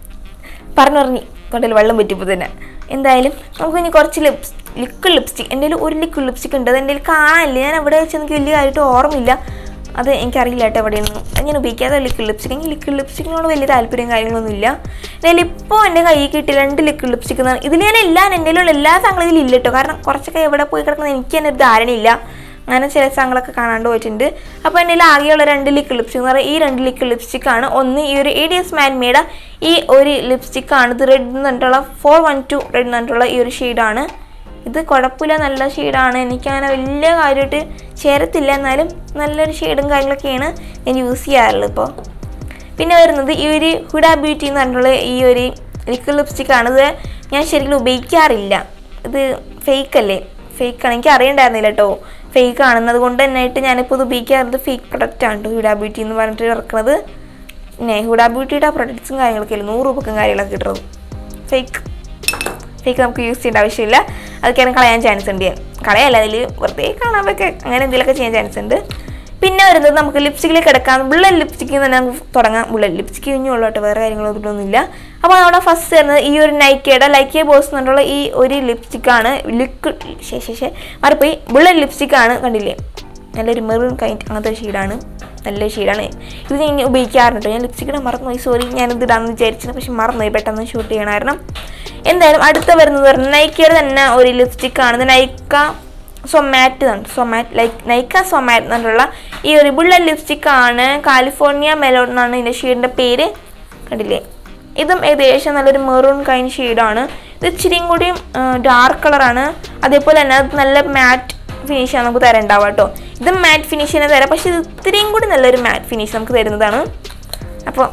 S1: പറഞ്ഞു പറഞ്ഞ് തൊണ്ടയിൽ വെള്ളം പറ്റിയപ്പോൾ തന്നെ എന്തായാലും നമുക്ക് ഇനി കുറച്ച് ലിപ്സ് ലിക്വിഡ് ലിപ്സ്റ്റിക് എൻ്റെ കയ്യിൽ ഒരു ലിക്വിഡ് ലിപ്സ്റ്റിക് ഉണ്ട് അത് എൻ്റെ കയ്യിൽ കാണാനില്ല ഞാൻ എവിടെ വെച്ച് എനിക്ക് വലിയ കാര്യമായിട്ട് ഓർമ്മയില്ല അത് എനിക്കറിയില്ല കേട്ടോ എവിടെയൊന്നും ഞാൻ ഉപയോഗിക്കാത്ത ലിക്വിഡ് ലിപ്സ്റ്റിക് എനിക്ക് ലിക്വിഡ് ലിപ്സ്റ്റിക്കിനോട് വലിയ താല്പര്യം കാര്യങ്ങളൊന്നും ഇല്ല എന്നാൽ ഇപ്പോൾ എൻ്റെ കയ്യിൽ കിട്ടിയ രണ്ട് ലിക്വിഡ് ലിപ്സ്റ്റിക് എന്നാണ് ഇതിൽ ഞാൻ എല്ലാം എൻ്റെ കയ്യിലുള്ള എല്ലാ സാധനങ്ങളും ഇതിൽ ഇല്ല കേട്ടോ കാരണം കുറച്ചൊക്കെ എവിടെ പോയി കിടക്കുന്നത് എനിക്ക് തന്നെ ഒരു ധാരണയില്ല അങ്ങനെ ചില സാധനങ്ങളൊക്കെ കാണാണ്ട് പോയിട്ടുണ്ട് അപ്പോൾ എൻ്റെ കയ്യിൽ ആകെയുള്ള രണ്ട് ലിക്വിഡ് ലിപ്സ്റ്റിക് എന്ന് പറയുന്നത് ഈ രണ്ട് ലിക്വിഡ് ലിപ്സ്റ്റിക് ആണ് ഒന്ന് ഈ ഒരു A D S man made ഈ ഒരു ലിപ്സ്റ്റിക് ആണ് ഇത് റെഡ് എന്ന് പറഞ്ഞിട്ടുള്ള ഫോർ വൺ ടു റെഡ് എന്ന് പറഞ്ഞിട്ടുള്ള ഈ ഒരു ഷെയ്ഡാണ് ഇത് കുഴപ്പമില്ല നല്ല ഷെയ്ഡാണ് എനിക്കങ്ങനെ വലിയ കാര്യമായിട്ട് ചേരത്തില്ല എന്നാലും നല്ലൊരു ഷെയ്ഡും കാര്യങ്ങളൊക്കെയാണ് ഞാൻ യൂസ് ചെയ്യാറുള്ളത് ഇപ്പോൾ പിന്നെ വരുന്നത് ഈ ഒരു ഹുഡ ബ്യൂട്ടി എന്ന് പറഞ്ഞിട്ടുള്ള ഈ ഒരു ലിക്വിഡ് ലിപ്സ്റ്റിക് ആണ് ഇത് ഞാൻ ശരിക്കും ഉപയോഗിക്കാറില്ല ഇത് ഫേക്ക് അല്ലേ ഫേക്കാണ് എനിക്ക് അറിയണ്ടായിരുന്നില്ല കേട്ടോ ഫേക്ക് ആണെന്നത് കൊണ്ട് തന്നെയായിട്ട് ഞാനിപ്പോൾ ഇത് ഉപയോഗിക്കാറുള്ളത് ഫേക്ക് പ്രൊഡക്റ്റ് ആണ് കേട്ടോ ഹുഡ ബ്യൂട്ടി എന്ന് പറഞ്ഞിട്ട് ഇറക്കുന്നത് പിന്നെ ഹുഡ ബ്യൂട്ടിയുടെ പ്രൊഡക്ട്സും കാര്യങ്ങളൊക്കെ ഇല്ല നൂറ് രൂപക്കും കാര്യങ്ങളൊക്കെ കിട്ടുന്നത് ഫേക്ക് ഫേക്ക് നമുക്ക് യൂസ് ചെയ്യേണ്ട ആവശ്യമില്ല അതൊക്കെയാണ് കളയാൻ ചാൻസ് ഉണ്ട് ഞാൻ കളയല്ല അതിൽ വെറുതെ കാണാൻ വെക്കെ അങ്ങനെ എന്തെങ്കിലുമൊക്കെ ചെയ്യാൻ ചാൻസ് ഉണ്ട് പിന്നെ വരുന്നത് നമുക്ക് ലിപ്സ്റ്റിക്കിലേക്ക് കിടക്കാം ബുള്ളറ്റ് ലിപ്സ്റ്റിക്കിൽ നിന്ന് തന്നെ നമുക്ക് തുടങ്ങാം ബുള്ളറ്റ് ലിപ്സ്റ്റിക്ക് കഴിഞ്ഞുള്ളൂ കേട്ടോ വേറെ കാര്യങ്ങളൊന്നും ഒന്നുമില്ല അപ്പോൾ നമ്മുടെ ഫസ്റ്റ് വരുന്നത് ഈ ഒരു നൈക്കയുടെ ലൈക്കിയ ബോസ് എന്നുള്ള ഈ ഒരു ലിപ്സ്റ്റിക്കാണ് ലിക്വിഡ് ശേ ശേ ശേ മാറിപ്പോയി ബുള്ളറ്റ് ലിപ്സ്റ്റിക്കാണ് കണ്ടില്ലേ നല്ലൊരു മെറൂൺ കൈൻഡ് അങ്ങനത്തെ ഷെയ്ഡാണ് നല്ല ഷെയ്ഡാണ് ഇത് ഞാൻ ഇനി ഉപയോഗിക്കാറുണ്ട് ഞാൻ ലിപ്സ്റ്റിക് ഇടാൻ മറന്നുപോയി സോറി ഞാനിത് ഇടാമെന്ന് വിചാരിച്ചത് പക്ഷെ മറന്നുപോയി പെട്ടെന്ന് ഷൂട്ട് ചെയ്യണം കാരണം എന്തായാലും അടുത്ത വരുന്നത് പറഞ്ഞാൽ നൈക്കയുടെ തന്നെ ഒരു ലിപ്സ്റ്റിക്കാണ് ഇത് നൈക്ക സൊമാറ്റ് ആണ് സൊമാറ്റ് ലൈക്ക് നൈക്ക സൊമാറ്റ് എന്നുള്ള ഈ ഒരു ബുള്ളറ്റ് ലിപ്സ്റ്റിക്കാണ് കാലിഫോർണിയ മെലോൺ എന്നാണ് ഇതിൻ്റെ ഷെയ്ഡിൻ്റെ പേര് കണ്ടില്ലേ ഇതും ഏകദേശം നല്ലൊരു മെറൂൺ കൈൻ ഷെയ്ഡാണ് ഇത് ഇച്ചിരിയും കൂടിയും ഡാർക്ക് കളറാണ് അതേപോലെ തന്നെ അത് നല്ല മാറ്റ് ഫിനിഷാണ് നമുക്ക് തരണ്ടാവുക കേട്ടോ ഇതും മാറ്റ് ഫിനിഷ് തന്നെ തരാം പക്ഷേ ഇത് ഇത്രയും കൂടി നല്ലൊരു മാറ്റ് ഫിനിഷ് നമുക്ക് തരുന്നതാണ് അപ്പോൾ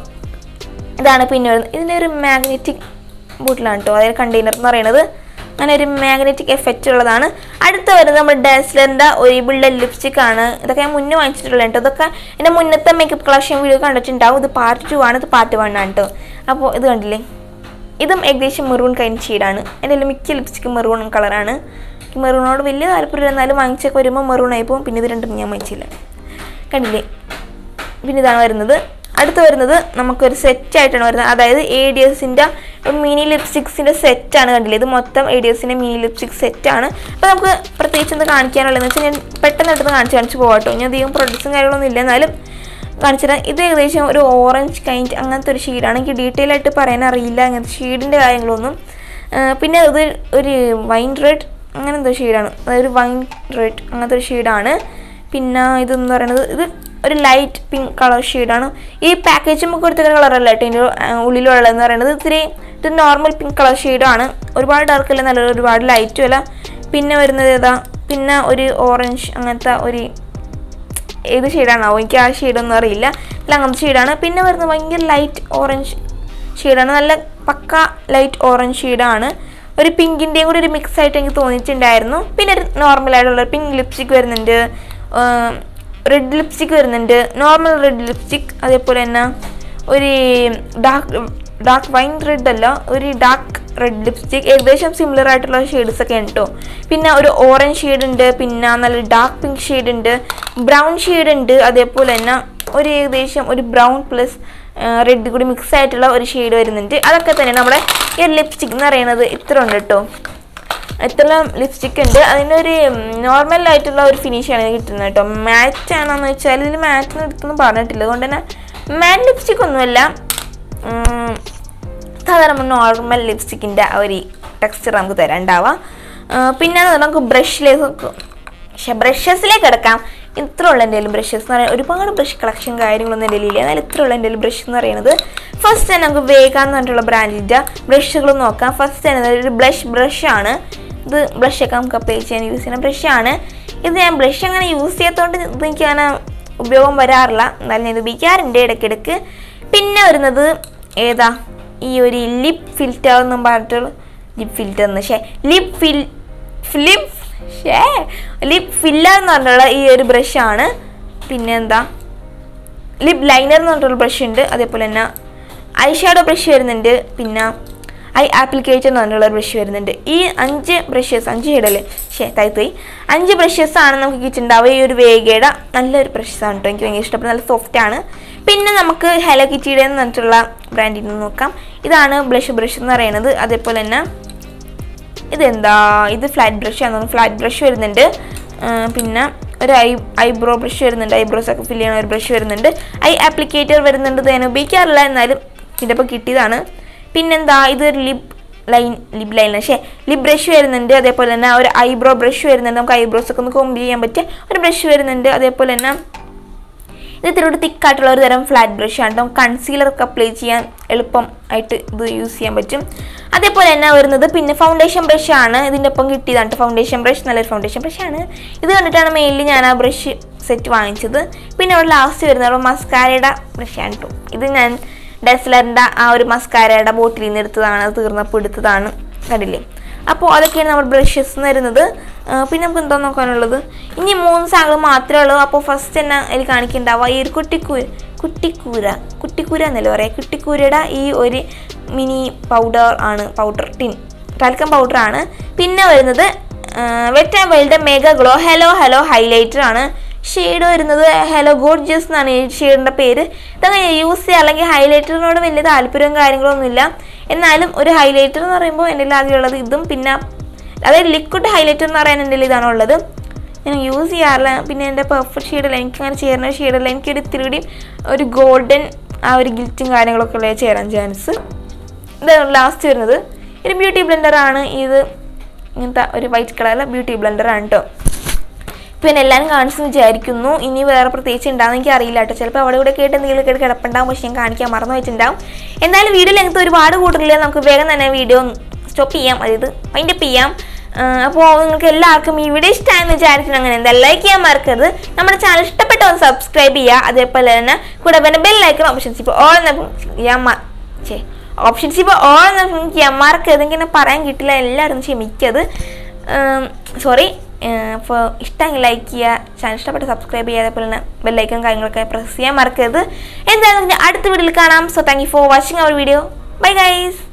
S1: ഇതാണ് പിന്നെ വരുന്നത് ഇതിൻ്റെ ഒരു മാഗ്നറ്റിക് ബോട്ടിലാണ് കേട്ടോ അതായത് കണ്ടെയ്നർ എന്ന് പറയുന്നത് അങ്ങനെ ഒരു മാഗ്നറ്റിക് എഫക്റ്റ് ഉള്ളതാണ് അടുത്ത വരുന്നത് നമ്മുടെ ഡാസ്ലറിൻ്റെ ഒരു ബുള്ളറ്റ് ലിപ്സ്റ്റിക് ആണ് ഇതൊക്കെ ഞാൻ മുന്നേ വാങ്ങിച്ചിട്ടുള്ളത് കേട്ടോ ഇതൊക്കെ എൻ്റെ മുന്നത്തെ മേക്കപ്പ് കളക്ഷൻ വീഡിയോ കണ്ടിട്ടുണ്ടാവും ഇത് പാർട്ട് ടു ആണ് ഇത് പാർട്ട് വൺ ആണ് കേട്ടോ അപ്പോൾ ഇത് കണ്ടില്ലേ ഇതും ഏകദേശം മെറൂൺ കൈൻഡ് ഷെയ്ഡാണ് എൻ്റെ കയ്യിൽ മിക്ക ലിപ്സ്റ്റിക്ക് മെറൂൺ കളറാണ് എനിക്ക് മെറൂണോട് വലിയ താല്പര്യം എന്നാലും വാങ്ങിച്ചൊക്കെ വരുമ്പോൾ മെറൂൺ ആയി പോകും പിന്നെ ഇത് രണ്ടും ഞാൻ വാങ്ങിച്ചില്ല കണ്ടില്ലേ പിന്നെ ഇതാണ് വരുന്നത് അടുത്ത് വരുന്നത് നമുക്കൊരു സെറ്റായിട്ടാണ് വരുന്നത് അതായത് എ ഡി എസിൻ്റെ മിനി ലിപ്സ്റ്റിക്സിൻ്റെ സെറ്റാണ് കണ്ടില്ലേ ഇത് മൊത്തം എ ഡി എസിൻ്റെ മിനി ലിപ്സ്റ്റിക് സെറ്റാണ് അപ്പോൾ നമുക്ക് പ്രത്യേകിച്ച് എന്ത് കാണിക്കാനുള്ളതെന്ന് വെച്ചാൽ ഞാൻ പെട്ടെന്ന് എടുത്ത് കാണിച്ച് കാണിച്ച് പോകട്ടോ ഞാൻ അധികം പ്രൊഡക്ട്സും കാര്യങ്ങളൊന്നും ഇല്ല എന്നാലും കാണിച്ചുതരാം ഇത് ഏകദേശം ഒരു ഓറഞ്ച് കൈൻഡ് അങ്ങനത്തെ ഒരു ഷെയ്ഡാണ് എനിക്ക് ഡീറ്റെയിൽ ആയിട്ട് പറയാൻ അറിയില്ല അങ്ങനത്തെ ഷെയ്ഡിൻ്റെ കാര്യങ്ങളൊന്നും ആ, പിന്നെ ഇത് ഒരു വൈൻ റെഡ് അങ്ങനെ എന്തോ ഷെയ്ഡാണ് അതായത് വൈൻ റെഡ് അങ്ങനത്തെ ഒരു ഷെയ്ഡാണ് പിന്നെ ഇതെന്ന് പറയുന്നത് ഇത് ഒരു ലൈറ്റ് പിങ്ക് കളർ ഷെയ്ഡാണ് ഈ പാക്കേജ് നമുക്ക് കൊടുത്ത കളറല്ല കേട്ടോ ഇതിൻ്റെ ഉള്ളിലുള്ളതെന്ന് പറയുന്നത് ഇത്തിരി ഇത് നോർമൽ പിങ്ക് കളർ ഷെയ്ഡാണ് ഒരുപാട് ഡാർക്ക് അല്ല നല്ല ഒരുപാട് ലൈറ്റും അല്ല പിന്നെ വരുന്നത് ഏതാ പിന്നെ ഒരു ഓറഞ്ച് അങ്ങനത്തെ ഒരു ഏത് ഷെയ്ഡാണാവോ എനിക്ക് ആ ഷെയ്ഡൊന്നും അറിയില്ല അല്ല അങ്ങനത്തെ ഷെയ്ഡാണ് പിന്നെ വരുന്നത് ഭയങ്കര ലൈറ്റ് ഓറഞ്ച് ഷെയ്ഡാണ് നല്ല പക്ക ലൈറ്റ് ഓറഞ്ച് ഷെയ്ഡാണ് ഒരു പിങ്കിൻ്റെയും കൂടി ഒരു മിക്സ് ആയിട്ട് എനിക്ക് തോന്നിയിട്ടുണ്ടായിരുന്നു പിന്നെ ഒരു നോർമലായിട്ടുള്ള പിങ്ക് ലിപ്സ്റ്റിക് വരുന്നുണ്ട് റെഡ് ലിപ്സ്റ്റിക് വരുന്നുണ്ട് നോർമൽ റെഡ് ലിപ്സ്റ്റിക് അതേപോലെ തന്നെ ഒരു ഡാർക്ക് ഡാർക്ക് വൈൻ റെഡ് അല്ല ഒരു ഡാർക്ക് റെഡ് ലിപ്സ്റ്റിക് ഏകദേശം സിമിലർ ആയിട്ടുള്ള ഷെയ്ഡ്സ് ഒക്കെ ഉണ്ട് കേട്ടോ പിന്നെ ഒരു ഓറഞ്ച് ഷെയ്ഡ് ഉണ്ട് പിന്നെ നല്ല ഡാർക്ക് പിങ്ക് ഷെയ്ഡ് ഉണ്ട് ബ്രൗൺ ഷെയ്ഡ് ഉണ്ട് അതേപോലെ തന്നെ ഒരു ഏകദേശം ഒരു ബ്രൗൺ പ്ലസ് റെഡ് കൂടി മിക്സ് ആയിട്ടുള്ള ഒരു ഷെയ്ഡ് വരുന്നുണ്ട് അതൊക്കെ തന്നെ നമ്മുടെ ഈ ലിപ്സ്റ്റിക് എന്ന് പറയുന്നത് ഇത്ര ഉണ്ട് കേട്ടോ ഇത്ര ലിപ്സ്റ്റിക് ഉണ്ട് അതിനൊരു നോർമൽ ആയിട്ടുള്ള ഒരു ഫിനിഷാണ് കിട്ടുന്നത് കേട്ടോ മാറ്റ് ആണെന്ന് വെച്ചാൽ ഇതിൽ മാറ്റിന് എടുത്തൊന്നും പറഞ്ഞിട്ടില്ല അതുകൊണ്ട് തന്നെ മാറ്റ് ലിപ്സ്റ്റിക് ഒന്നുമല്ല ഉം, സാധാരണ നോർമൽ ലിപ്സ്റ്റിക്കിൻ്റെ ആ ഒരു ടെക്സ്ചർ നമുക്ക് തരാണ്ടാവാം പിന്നെ നമുക്ക് ബ്രഷിലേക്ക് പക്ഷെ ബ്രഷസിലേക്ക് എടുക്കാം ഇത്ര ഉള്ള എൻ്റെ ബ്രഷസ് എന്ന് പറയുന്നത് ഒരുപാട് ബ്രഷ് കളക്ഷൻ കാര്യങ്ങളൊന്നും എൻ്റെ ഇല്ല എന്നാൽ ഇത്ര ഉള്ള എൻ്റെ ബ്രഷ് എന്ന് പറയുന്നത് ഫസ്റ്റ് തന്നെ നമുക്ക് വേഗ എന്ന് പറഞ്ഞിട്ടുള്ള ബ്രാൻഡിൻ്റെ ബ്രഷുകൾ നോക്കാം ഫസ്റ്റ് തന്നെ ഒരു ബ്ലഷ് ബ്രഷാണ് ഇത് ബ്ലഷൊക്കെ നമുക്ക് അപ്ലൈ ചെയ്യാൻ യൂസ് ചെയ്യുന്ന ബ്രഷാണ് ഇത് ഞാൻ ബ്ലഷ് അങ്ങനെ യൂസ് ചെയ്യാത്തതുകൊണ്ട് ഇത് എനിക്ക് അങ്ങനെ ഉപയോഗം വരാറില്ല എന്നാലും ഞാൻ ഇത് ഉപയോഗിക്കാറുണ്ട് ഇടയ്ക്കിടയ്ക്ക് പിന്നെ വരുന്നത് ഏതാ ഈ ഒരു ലിപ് ഫിൽറ്റർ എന്നും പറഞ്ഞിട്ടുള്ള ലിപ് ഫിൽറ്റർ എന്ന് പക്ഷേ ലിപ് ഫിൽ ലിപ് ഷേ ലിപ് ഫില്ലർ എന്ന് പറഞ്ഞിട്ടുള്ള ഈ ഒരു ബ്രഷാണ് പിന്നെ എന്താ ലിപ് ലൈനർ എന്ന് പറഞ്ഞിട്ടുള്ള ബ്രഷ് ഉണ്ട് അതേപോലെ തന്നെ ഐ ഷാഡോ ബ്രഷ് വരുന്നുണ്ട് പിന്നെ ഐ ആപ്ലിക്കേറ്റർ എന്ന് പറഞ്ഞിട്ടുള്ള ബ്രഷ് വരുന്നുണ്ട് ഈ അഞ്ച് ബ്രഷസ് അഞ്ച് ഷെയ്ഡല്ലേ ശേ തായ്പോയി അഞ്ച് ബ്രഷസ് ആണ് നമുക്ക് കിട്ടുണ്ടാവുക ഈ ഒരു വേഗയുടെ നല്ലൊരു ബ്രഷസ് ആണ് കേട്ടോ എനിക്ക് ഭയങ്കര ഇഷ്ടപ്പെട്ട നല്ല സോഫ്റ്റ് ആണ് പിന്നെ നമുക്ക് ഹെലോ കിറ്റിയുടെ എന്ന് പറഞ്ഞിട്ടുള്ള ബ്രാൻഡിൽ നിന്ന് നോക്കാം ഇതാണ് ബ്ലഷ് ബ്രഷ് എന്ന് പറയുന്നത് അതേപോലെ തന്നെ ഇതെന്താ ഇത് ഫ്ലാറ്റ് ബ്രഷ് ആണ് ഫ്ലാറ്റ് ബ്രഷ് വരുന്നുണ്ട് ആ, പിന്നെ ഒരു ഐ ഐബ്രോ ബ്രഷ് വരുന്നുണ്ട് ഐബ്രോസ് ഒക്കെ ഫില്ല് ചെയ്യണ ഒരു ബ്രഷ് വരുന്നുണ്ട് ഐ ആപ്ലിക്കേറ്റർ വരുന്നുണ്ട് ഇത് ഞാൻ ഉപയോഗിക്കാറില്ല എന്നാലും ഇതിൻ്റെ ഒപ്പം കിട്ടിയതാണ് പിന്നെന്താ ഇതൊരു ലിപ് ലൈൻ ലിപ് ലൈൻ പക്ഷേ ലിപ് ബ്രഷ് വരുന്നുണ്ട് അതേപോലെ തന്നെ ഒരു ഐബ്രോ ബ്രഷ് വരുന്നുണ്ട് നമുക്ക് ഐബ്രോസ് ഒക്കെ ഒന്ന് കോമ്പ് ചെയ്യാൻ പറ്റിയ ഒരു ബ്രഷ് വരുന്നുണ്ട് അതേപോലെ തന്നെ ഇത് ഇത്തിരി തിക്കായിട്ടുള്ള ഒരു തരം ഫ്ലാറ്റ് ബ്രഷ് ആണ് നമുക്ക് കൺസീലർ ഒക്കെ അപ്ലൈ ചെയ്യാൻ എളുപ്പം ആയിട്ട് ഇത് യൂസ് ചെയ്യാൻ പറ്റും അതേപോലെ തന്നെ വരുന്നത് പിന്നെ ഫൗണ്ടേഷൻ ബ്രഷ് ആണ് ഇതിൻ്റെ ഒപ്പം കിട്ടിയതാണ് ഫൗണ്ടേഷൻ ബ്രഷ് നല്ലൊരു ഫൗണ്ടേഷൻ ബ്രഷ് ആണ് ഇത് കണ്ടിട്ടാണ് മെയിൻലി ഞാൻ ആ ബ്രഷ് സെറ്റ് വാങ്ങിച്ചത് പിന്നെ അവിടെ ലാസ്റ്റ് വരുന്നത് മസ്കാരയുടെ ബ്രഷാണ് കേട്ടോ ഇത് ഞാൻ ഡെസ്ലറിൻ്റെ ആ ഒരു മസ്കാരയുടെ ബോട്ടിലിൽ നിന്ന് എടുത്തതാണ് അത് തീർന്നപ്പോൾ എടുത്തതാണ് കണ്ടില്ലേ അപ്പോൾ അതൊക്കെയാണ് നമ്മുടെ ബ്രഷസ് എന്ന് വരുന്നത് ആ, പിന്നെ നമുക്ക് എന്താ നോക്കാനുള്ളത് ഇനി മൂന്ന് സാധനങ്ങൾ മാത്രമേ ഉള്ളൂ അപ്പോൾ ഫസ്റ്റ് തന്നെ അതിൽ കാണിക്കുന്നുണ്ടാവുക ഈ ഒരു കുട്ടിക്കൂര കുട്ടിക്കൂര കുട്ടിക്കൂര എന്നല്ലേ പറയാം കുട്ടിക്കൂരയുടെ ഈ ഒരു മിനി പൗഡർ ആണ് പൗഡർ ടിൻ ടാൽക്കം പൗഡർ ആണ് പിന്നെ വരുന്നത് wet and wild mega glow halo halo highlighter ആണ് ഷെയ്ഡ് വരുന്നത് ഹലോ ഗോഡ്ജസ് എന്നാണ് ഈ ഷെയ്ഡിൻ്റെ പേര് ഇതങ്ങനെ യൂസ് ചെയ്യുക അല്ലെങ്കിൽ ഹൈലൈറ്ററിനോട് വലിയ താല്പര്യവും കാര്യങ്ങളൊന്നുമില്ല എന്നാലും ഒരു ഹൈലൈറ്റർ എന്ന് പറയുമ്പോൾ എൻ്റെ കയ്യിൽ ആദ്യമുള്ളത് ഇതും പിന്നെ അതായത് ലിക്വിഡ് ഹൈലൈറ്റർ എന്ന് പറയാൻ എൻ്റെ കയ്യിൽ ഇതാണ് ഉള്ളത് ഞാൻ യൂസ് ചെയ്യാറില്ല പിന്നെ എൻ്റെ പെർഫെക്റ്റ് ഷെയ്ഡല്ല എനിക്ക് അങ്ങനെ ചേരുന്ന ഷെയ്ഡല്ല എനിക്കൊരു ഇത്തിരി കൂടി ഒരു ഗോൾഡൻ ആ ഒരു ഗിൽറ്റും കാര്യങ്ങളൊക്കെ ഉള്ള ചേരാൻ ചാൻസ് ഇതാണ് ലാസ്റ്റ് വരുന്നത് ഒരു ബ്യൂട്ടി ബ്ലെൻഡർ ആണ് ഇത് ഇങ്ങനത്തെ ഒരു വൈറ്റ് കളറിലെ ബ്യൂട്ടി ബ്ലെൻഡർ ആണ് കേട്ടോ പിന്നെ എല്ലാവരും കാണിച്ചു വിചാരിക്കുന്നു ഇനി വേറെ പ്രത്യേകിച്ച് ഉണ്ടാകുന്ന എനിക്ക് അറിയില്ല കേട്ടോ ചിലപ്പോൾ അവിടെ ഇവിടെ കേട്ട് എന്തെങ്കിലും കേട്ട് കിടപ്പുണ്ടാവും പക്ഷെ ഞാൻ കാണിക്കാൻ മറന്നു വെച്ചിട്ടുണ്ടാവും എന്തായാലും വീഡിയോ ലെങ്ത് ഒരുപാട് കൂടുതലില്ല നമുക്ക് വേഗം തന്നെ വീഡിയോ സ്റ്റോപ്പ് ചെയ്യാം അതായത് വൈൻഡ് അപ്പ് ചെയ്യാം അപ്പോൾ നിങ്ങൾക്ക് എല്ലാവർക്കും ഈ വീഡിയോ ഇഷ്ടമായെന്ന് വിചാരിക്കുന്നു അങ്ങനെ എന്താ ലൈക്ക് ചെയ്യാൻ മറക്കരുത് നമ്മുടെ ചാനൽ ഇഷ്ടപ്പെട്ട ഒന്ന് സബ്സ്ക്രൈബ് ചെയ്യുക അതേപോലെ തന്നെ കൂടെ പിന്നെ ബെൽ ലൈക്കൺ ഓപ്ഷൻസ് ഇപ്പോൾ ഓൾ ചെയ്യാൻ മ- ഛേ ഓപ്ഷൻസ് ഇപ്പോൾ ഓൾ ചെയ്യാൻ മറക്കരുത് ഇങ്ങനെ പറയാൻ കിട്ടില്ല എല്ലാവരും ക്ഷമിക്കത് സോറി അപ്പോൾ ഇഷ്ടമെങ്കിൽ ലൈക്ക് ചെയ്യുക ചാനൽ ഇഷ്ടപ്പെട്ട് സബ്സ്ക്രൈബ് ചെയ്യുക അതേപോലെ തന്നെ ബെല്ലൈക്കൺ കാര്യങ്ങളൊക്കെ പ്രസ് ചെയ്യാൻ മറക്കരുത് എന്തായാലും നമുക്ക് അടുത്ത വീഡിയോയിൽ കാണാം so thank you for watching our video bye guys